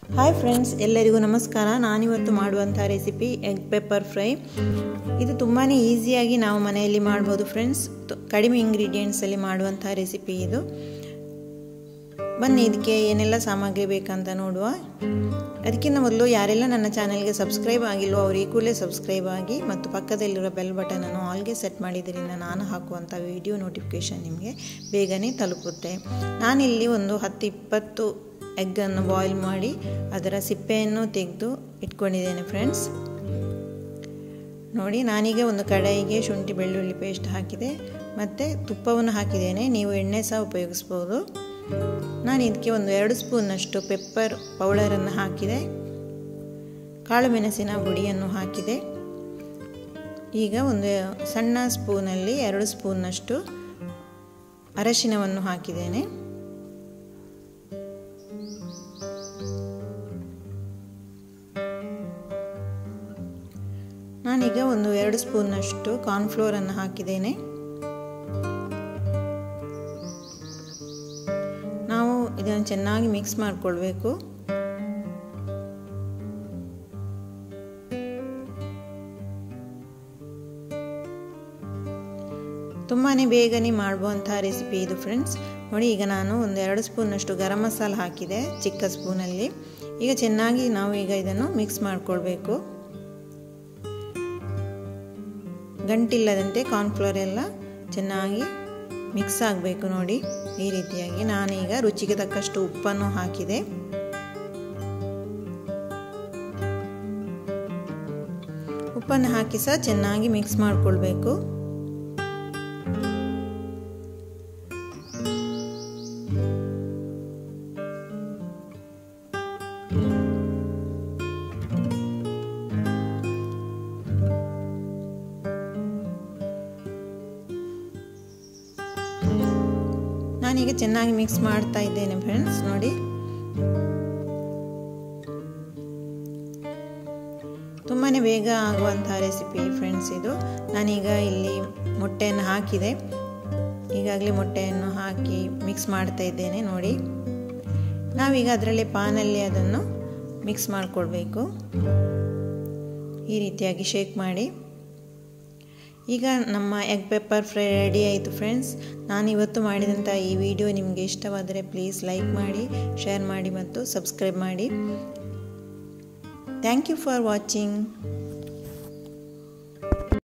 hi friends ಎಲ್ಲರಿಗೂ ನಮಸ್ಕಾರ ನಾನಿವತ್ತು ಮಾಡುವಂಥ ರೆಸಿಪಿ ಎಗ್ ಪೆಪ್ಪರ್ ಫ್ರೈ ಇದು ತುಂಬಾ ಈಸಿಯಾಗಿ ನಾವು ಮನೆಯಲ್ಲಿ ಮಾಡ್ಬೋದು ಫ್ರೆಂಡ್ಸ್ ಕಡಿಮೆ ಇಂಗ್ರೀಡಿಯೆಂಟ್ಸಲ್ಲಿ ಮಾಡುವಂಥ ರೆಸಿಪಿ ಇದು ಬನ್ನಿ ಇದಕ್ಕೆ ಏನೆಲ್ಲ ಸಾಮಗ್ರಿ ಬೇಕಂತ ನೋಡುವ ಅದಕ್ಕಿಂತ ಮೊದಲು ಯಾರೆಲ್ಲ ನನ್ನ ಚಾನಲ್ಗೆ ಸಬ್ಸ್ಕ್ರೈಬ್ ಆಗಿಲ್ವೋ ಅವರು ಈ ಕೂಡಲೇ ಸಬ್ಸ್ಕ್ರೈಬ್ ಆಗಿ ಮತ್ತು ಪಕ್ಕದಲ್ಲಿರೋ ಬೆಲ್ ಬಟನನ್ನು ಆಲ್ಗೆ ಸೆಟ್ ಮಾಡಿದ್ರಿಂದ ನಾನು ಹಾಕುವಂಥ ವಿಡಿಯೋ ನೋಟಿಫಿಕೇಷನ್ ನಿಮಗೆ ಬೇಗನೆ ತಲುಪುತ್ತೆ ನಾನಿಲ್ಲಿ ಒಂದು ಹತ್ತು ಇಪ್ಪತ್ತು ಎಗ್ಗನ್ನು ಬಾಯ್ಲ್ ಮಾಡಿ ಅದರ ಸಿಪ್ಪೆಯನ್ನು ತೆಗೆದು ಇಟ್ಕೊಂಡಿದ್ದೇನೆ ಫ್ರೆಂಡ್ಸ್ ನೋಡಿ ನಾನೀಗ ಒಂದು ಕಡಾಯಿಗೆ ಶುಂಠಿ ಬೆಳ್ಳುಳ್ಳಿ ಪೇಸ್ಟ್ ಹಾಕಿದೆ ಮತ್ತು ತುಪ್ಪವನ್ನು ಹಾಕಿದ್ದೇನೆ ನೀವು ಎಣ್ಣೆ ಸಹ ಉಪಯೋಗಿಸ್ಬೋದು ನಾನು ಇದಕ್ಕೆ ಒಂದು ಎರಡು ಸ್ಪೂನ್ನಷ್ಟು ಪೆಪ್ಪರ್ ಪೌಡರನ್ನು ಹಾಕಿದೆ ಕಾಳು ಮೆಣಸಿನ ಪುಡಿಯನ್ನು ಹಾಕಿದೆ ಈಗ ಒಂದು ಸಣ್ಣ ಸ್ಪೂನಲ್ಲಿ ಎರಡು ಸ್ಪೂನ್ನಷ್ಟು ಅರಶಿನವನ್ನು ಹಾಕಿದ್ದೇನೆ ನಾನೀಗ ಒಂದು ಎರಡು ಸ್ಪೂನ್ನಷ್ಟು ಕಾರ್ನ್ಫ್ಲೋರನ್ನು ಹಾಕಿದ್ದೇನೆ ನಾವು ಇದನ್ನು ಚೆನ್ನಾಗಿ ಮಿಕ್ಸ್ ಮಾಡಿಕೊಳ್ಬೇಕು ತುಂಬಾ ಬೇಗನೆ ಮಾಡುವಂಥ ರೆಸಿಪಿ ಇದು ಫ್ರೆಂಡ್ಸ್ ನೋಡಿ ಈಗ ನಾನು ಒಂದು ಎರಡು ಸ್ಪೂನಷ್ಟು ಗರಂ ಮಸಾಲ ಹಾಕಿದೆ ಚಿಕ್ಕ ಸ್ಪೂನಲ್ಲಿ ಈಗ ಚೆನ್ನಾಗಿ ನಾವು ಈಗ ಇದನ್ನು ಮಿಕ್ಸ್ ಮಾಡಿಕೊಳ್ಬೇಕು ಗಂಟಿಲ್ಲದಂತೆ ಕಾರ್ನ್ಫ್ಲೋರ್ ಎಲ್ಲ ಚೆನ್ನಾಗಿ ಮಿಕ್ಸ್ ಆಗಬೇಕು ನೋಡಿ ಈ ರೀತಿಯಾಗಿ ನಾನೀಗ ರುಚಿಗೆ ತಕ್ಕಷ್ಟು ಉಪ್ಪನ್ನು ಹಾಕಿದೆ ಉಪ್ಪನ್ನು ಹಾಕಿ ಸಹ ಚೆನ್ನಾಗಿ ಮಿಕ್ಸ್ ಮಾಡಿಕೊಳ್ಬೇಕು ನಾನೀಗ ಚೆನ್ನಾಗಿ ಮಿಕ್ಸ್ ಮಾಡ್ತಾ ಇದ್ದೇನೆ ಫ್ರೆಂಡ್ಸ್ ನೋಡಿ ತುಂಬಾ ಬೇಗ ಆಗುವಂಥ ರೆಸಿಪಿ ಫ್ರೆಂಡ್ಸ್ ಇದು ನಾನೀಗ ಇಲ್ಲಿ ಮೊಟ್ಟೆಯನ್ನು ಹಾಕಿದೆ ಈಗಾಗಲೇ ಮೊಟ್ಟೆಯನ್ನು ಹಾಕಿ ಮಿಕ್ಸ್ ಮಾಡ್ತಾ ಇದ್ದೇನೆ ನೋಡಿ ನಾವೀಗ ಅದರಲ್ಲಿ ಪಾನಲ್ಲಿ ಅದನ್ನು ಮಿಕ್ಸ್ ಮಾಡಿಕೊಳ್ಬೇಕು ಈ ರೀತಿಯಾಗಿ ಶೇಕ್ ಮಾಡಿ ಈಗ ನಮ್ಮ ಎಗ್ ಪೆಪ್ಪರ್ ಫ್ರೈ ರೆಡಿ ಆಯಿತು ಫ್ರೆಂಡ್ಸ್ ನಾನು ಇವತ್ತು ಮಾಡಿದಂಥ ಈ ವಿಡಿಯೋ ನಿಮಗೆ ಇಷ್ಟವಾದರೆ ಪ್ಲೀಸ್ ಲೈಕ್ ಮಾಡಿ ಶೇರ್ ಮಾಡಿ ಮತ್ತು ಸಬ್ಸ್ಕ್ರೈಬ್ ಮಾಡಿ ಥ್ಯಾಂಕ್ ಯು ಫಾರ್ ವಾಚಿಂಗ್